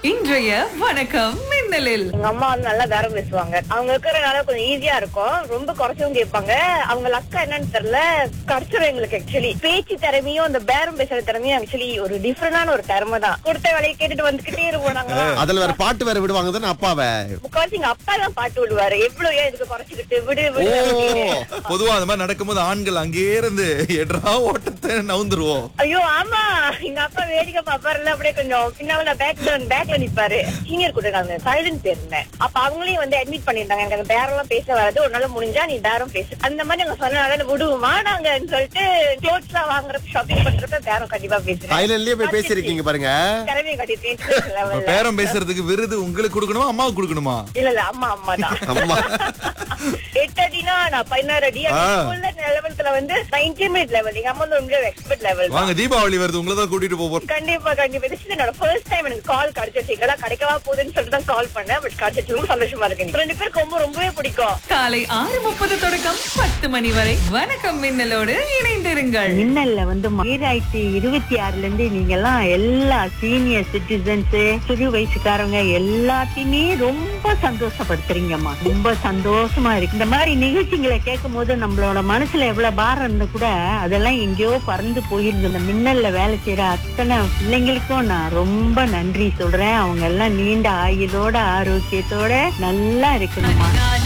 இன்றைய வணக்கம் மின்னலில் எங்க அம்மா வந்து நல்லா பேரம் பேசுவாங்க அவங்க இருக்கிறனால கொஞ்சம் ஈஸியா இருக்கும் ரொம்ப குறைச்சவங்க கேட்பாங்க அவங்க அக்கா என்னன்னு தெரியல கடிச்சிடும் எங்களுக்கு ஆக்சுவலி பேச்சு திறமையும் அந்த பேரம் பேசுற திறமையும் ஆக்சுவலி ஒரு டிஃபரெண்டான ஒரு திறமை தான் கொடுத்த வேலையை கேட்டுட்டு வந்துகிட்டே இருப்போம் நாங்க அதுல வேற பாட்டு வேற விடுவாங்க தானே அப்பாவை முக்காவாசி எங்க அப்பா தான் பாட்டு விடுவாரு எவ்வளவு ஏன் இதுக்கு குறைச்சிக்கிட்டு விடு விடு ஓ. அப்படின்னு. பொதுவா அந்த மாதிரி நடக்கும்போது ஆண்கள் அங்கேயே இருந்து எட்ரா ஓட்டத்தை நவுந்துருவோம் ஐயோ ஆமா எங்க அப்பா வேடிக்கை பாப்பாருல அப்படியே கொஞ்சம் பின்னால பேக்ல பேக்ல நிப்பாரு சீனியர் கொடுத்தாங்க சைலண்ட் இருந்தேன் அப்ப அவங்களையும் வந்து அட்மிட் பண்ணிருந்தாங்க எனக்கு அந்த பேரம் எல்லாம் பேச வராது ஒரு நாள் முடிஞ்சா நீ பேரம் பேசு அந்த மாதிரி நாங்க சொன்னனால விடுவோமா நாங்கன்னு சொல்லிட்டு க்ளோத்ஸ் எல்லாம் வாங்குறப்ப ஷாப்பிங் பண்றப்ப பேரம் கண்டிப்பா பேசுறேன் தைலண்ட்லயே போய் பேசிருக்கீங்க பாருங்க திறமையை காட்டிட்டேன் இப்ப level ல. பேரம் பேசுறதுக்கு விருது உங்களுக்கு கொடுக்கணுமா அம்மாவுக்கு கொடுக்கணுமா இல்ல இல்ல அம்மா அம்மா தான் அம்மா எட்டு அடினா நான் பதினாறு அடி ஆ. உள்ள லெவல்ஸ்ல வந்து நான் இன்டிமேட் லெவல் எங்க அம்மா வந்து ரொம்ப எக்ஸ்பர்ட் லெவல் வாங்க தீபாவளி வருது உங்களை தான் கூட்டிட்டு போவோம் கண்டிப்பா கண்டிப்பா this is என்னோட ஃபர்ஸ்ட் டைம் எனக்கு கால் கிடைச்சிச்சு எங்கதான் கிடைக்கவா போகுதுன்னு சொல்லிட்டு தான் கால் பண்ணேன் பட் கிடைச்சிச்சு ரொம்ப சந்தோஷமா இருக்கு ரெண்டு பேருக்கு ரொம்ப ரொம்பவே பிடிக்கும் காலை ஆறு முப்பது தொடக்கம் பத்து மணி வரை வணக்கம் மின்னலோடு இணைந்திருங்கள் மின்னல்ல வந்து ஈராயிரத்தி இருபத்தி ஆறுல இருந்து நீங்க எல்லாம் எல்லா சீனியர் சிட்டிசன்ஸ் சிறு வயசுக்காரங்க எல்லாத்தையுமே ரொம்ப சந்தோஷப்படுத்துறீங்கம்மா ரொம்ப சந்தோஷமா இருக்கு இந்த மாதிரி நிகழ்ச்சிகளை கேட்கும் போது நம்மளோட மனசுல எவ்வளவு பாரம் இருந்தா கூட அதெல்லாம் எங்கேயோ பறந்து போயிருக்கு இந்த மின்னல்ல வேலை செய்யற அத்தனை பிள்ளைங்களுக்கும் நான் ரொம்ப நன்றி சொல்றேன் அவங்க எல்லாம் நீண்ட ஆயுளோட ஆரோக்கியத்தோட நல்லா இருக்கணும்மா